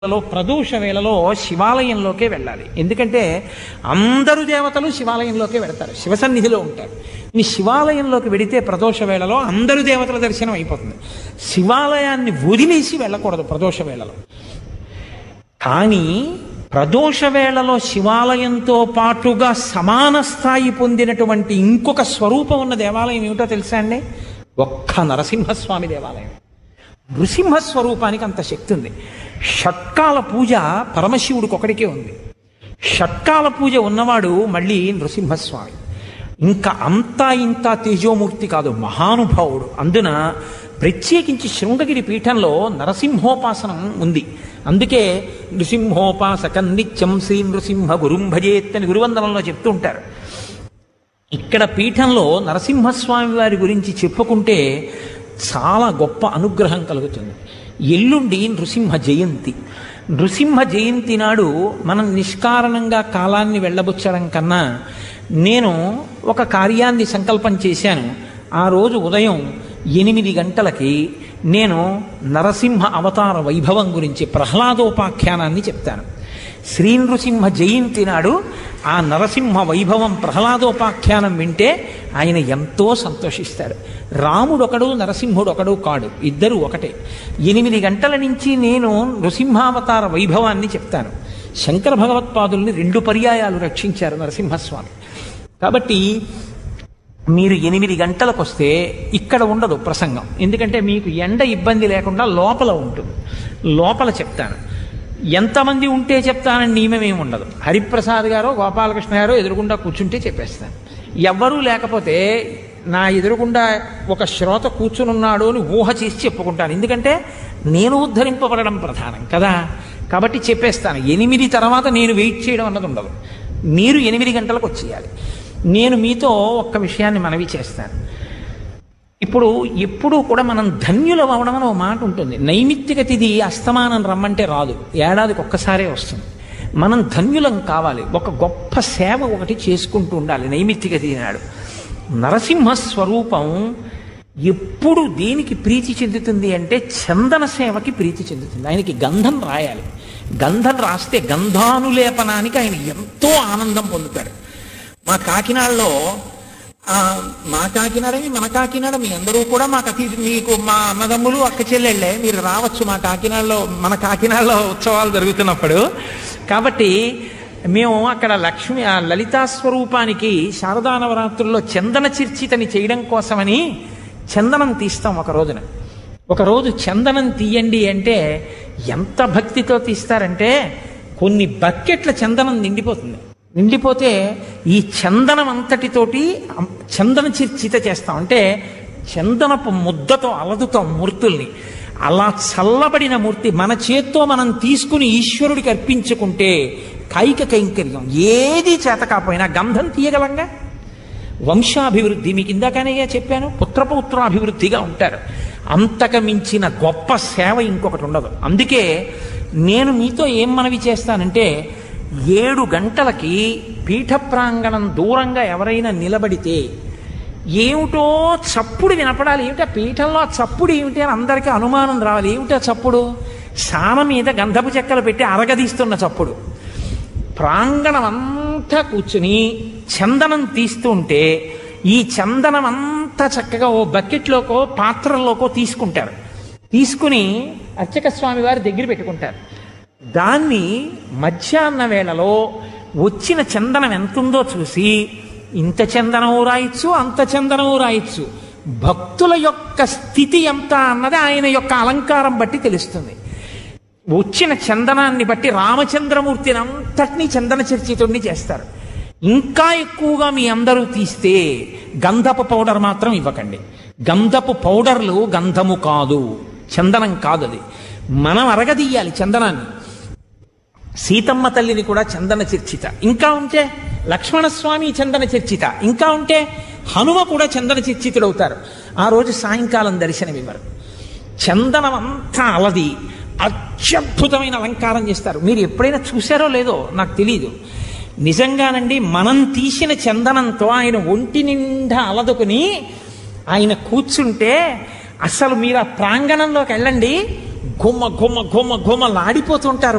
లో ప్రదోష వేళలో శివాలయంలోకే వెళ్ళాలి ఎందుకంటే అందరు దేవతలు శివాలయంలోకే వెళతారు శివ సన్నిధిలో ఉంటారు ఈ శివాలయంలోకి వెడితే ప్రదోష వేళలో అందరు దేవతల దర్శనం అయిపోతుంది శివాలయాన్ని వదిలేసి వెళ్ళకూడదు ప్రదోష వేళలో కానీ ప్రదోష వేళలో శివాలయంతో పాటుగా సమాన స్థాయి పొందినటువంటి ఇంకొక స్వరూపం ఉన్న దేవాలయం ఏమిటో తెలుసా అండి ఒక్క నరసింహస్వామి దేవాలయం నృసింహ స్వరూపానికి అంత శక్తి ఉంది షట్కాల పూజ పరమశివుడికి ఒకడికే ఉంది షట్కాల పూజ ఉన్నవాడు మళ్ళీ నృసింహస్వామి ఇంకా అంతా ఇంత తేజోమూర్తి కాదు మహానుభావుడు అందున ప్రత్యేకించి శృంగగిరి పీఠంలో నరసింహోపాసనం ఉంది అందుకే నృసింహోపాసకం నిత్యం శ్రీ నృసింహ గురుం భజేత్ అని గురువందనంలో చెప్తూ ఉంటారు ఇక్కడ పీఠంలో నరసింహస్వామి వారి గురించి చెప్పుకుంటే చాలా గొప్ప అనుగ్రహం కలుగుతుంది ఎల్లుండి నృసింహ జయంతి నృసింహ జయంతి నాడు మనం నిష్కారణంగా కాలాన్ని వెళ్ళబుచ్చడం కన్నా నేను ఒక కార్యాన్ని సంకల్పం చేశాను ఆ రోజు ఉదయం ఎనిమిది గంటలకి నేను నరసింహ అవతార వైభవం గురించి ప్రహ్లాదోపాఖ్యానాన్ని చెప్తాను శ్రీ నృసింహ జయంతి నాడు ఆ నరసింహ వైభవం ప్రహ్లాదోపాఖ్యానం వింటే ఆయన ఎంతో సంతోషిస్తాడు రాముడు ఒకడు నరసింహుడు ఒకడు కాడు ఇద్దరు ఒకటే ఎనిమిది గంటల నుంచి నేను నృసింహావతార వైభవాన్ని చెప్తాను శంకర భగవత్పాదుల్ని రెండు పర్యాయాలు రక్షించారు నరసింహస్వామి కాబట్టి మీరు ఎనిమిది గంటలకు వస్తే ఇక్కడ ఉండదు ప్రసంగం ఎందుకంటే మీకు ఎండ ఇబ్బంది లేకుండా లోపల ఉంటుంది లోపల చెప్తాను ఎంతమంది ఉంటే చెప్తానని నియమం ఏమి ఉండదు హరిప్రసాద్ గారో గోపాలకృష్ణ గారో ఎదురుగుండా కూర్చుంటే చెప్పేస్తాను ఎవ్వరూ లేకపోతే నా ఎదురుగుండా ఒక శ్రోత కూర్చునున్నాడు అని ఊహ చేసి చెప్పుకుంటాను ఎందుకంటే నేను ఉద్ధరింపబడడం ప్రధానం కదా కాబట్టి చెప్పేస్తాను ఎనిమిది తర్వాత నేను వెయిట్ చేయడం అన్నది ఉండదు మీరు ఎనిమిది గంటలకు వచ్చేయాలి నేను మీతో ఒక్క విషయాన్ని మనవి చేస్తాను ఇప్పుడు ఎప్పుడూ కూడా మనం ధన్యులం అవడం అని ఒక మాట ఉంటుంది నైమిత్తిక తిథి అస్తమానం రమ్మంటే రాదు ఏడాదికి ఒక్కసారే వస్తుంది మనం ధన్యులం కావాలి ఒక గొప్ప సేవ ఒకటి చేసుకుంటూ ఉండాలి నైమిత్తిక తిథి నాడు నరసింహ స్వరూపం ఎప్పుడు దేనికి ప్రీతి చెందుతుంది అంటే చందన సేవకి ప్రీతి చెందుతుంది ఆయనకి గంధం రాయాలి గంధం రాస్తే గంధానులేపనానికి ఆయన ఎంతో ఆనందం పొందుతాడు మా కాకినాడలో ఆ, మా కాకినాడని మన కాకినాడ మీ అందరూ కూడా మాకు అతి మీకు మా అన్నదమ్ములు అక్క చెల్లెళ్ళే మీరు రావచ్చు మా కాకినాడలో మన కాకినాడలో ఉత్సవాలు జరుగుతున్నప్పుడు కాబట్టి మేము అక్కడ లక్ష్మి ఆ లలితా స్వరూపానికి శారదా నవరాత్రుల్లో చందన చిర్చితని చేయడం కోసమని చందనం తీస్తాం ఒక రోజున ఒక రోజు చందనం తీయండి అంటే ఎంత భక్తితో తీస్తారంటే కొన్ని బకెట్ల చందనం నిండిపోతుంది నిండిపోతే ఈ చందనం అంతటితోటి అం- చందన చిర్చిత చేస్తాం అంటే చందనపు ముద్దతో అలదుతాం మూర్తుల్ని అలా చల్లబడిన మూర్తి మన చేత్తో మనం తీసుకుని ఈశ్వరుడికి అర్పించుకుంటే కైక కైంకర్యం ఏది చేత కాకపోయినా గంధం తీయగలంగా వంశాభివృద్ధి మీకు ఇందాకనే చెప్పాను పుత్రపౌత్రాభివృద్ధిగా ఉంటారు అంతకు మించిన గొప్ప సేవ ఇంకొకటి ఉండదు అందుకే నేను మీతో ఏం మనవి చేస్తానంటే ఏడు గంటలకి పీఠ ప్రాంగణం దూరంగా ఎవరైనా నిలబడితే ఏమిటో చప్పుడు వినపడాలి ఏమిటా పీఠంలో ఆ చప్పుడు ఏమిటి అని అందరికీ అనుమానం రావాలి ఏమిటా చప్పుడు సాన మీద గంధపు చెక్కలు పెట్టి అరగదీస్తున్న చప్పుడు ప్రాంగణం అంతా కూర్చుని చందనం తీస్తూ ఉంటే ఈ చందనం అంతా చక్కగా ఓ బకెట్లోకో పాత్రల్లోకో తీసుకుంటారు తీసుకుని అర్చక స్వామి వారి దగ్గర పెట్టుకుంటారు దాన్ని మధ్యాహ్న వేళలో వచ్చిన చందనం ఎంతుందో చూసి ఇంత చందనం రాయొచ్చు అంత చందనం రాయొచ్చు భక్తుల యొక్క స్థితి ఎంత అన్నది ఆయన యొక్క అలంకారం బట్టి తెలుస్తుంది వచ్చిన చందనాన్ని బట్టి రామచంద్రమూర్తిని అంతటినీ చందన చర్చితుడిని చేస్తారు ఇంకా ఎక్కువగా మీ అందరూ తీస్తే గంధపు పౌడర్ మాత్రం ఇవ్వకండి గంధపు పౌడర్లు గంధము కాదు చందనం కాదు అది మనం అరగదీయాలి చందనాన్ని సీతమ్మ తల్లిని కూడా చందన చర్చిత ఇంకా ఉంటే లక్ష్మణస్వామి చందన చర్చిత ఇంకా ఉంటే హనుమ కూడా చందన చర్చితుడవుతారు ఆ రోజు సాయంకాలం దర్శనమివ్వరు చందనం అంతా అలది అత్యద్భుతమైన అలంకారం చేస్తారు మీరు ఎప్పుడైనా చూశారో లేదో నాకు తెలియదు నిజంగానండి మనం తీసిన చందనంతో ఆయన ఒంటి నిండా అలదుకుని ఆయన కూర్చుంటే అసలు మీరు ఆ ప్రాంగణంలోకి వెళ్ళండి గుమ్మ గుమ్మ గుమ్మ గుమ్మ లాడిపోతుంటారు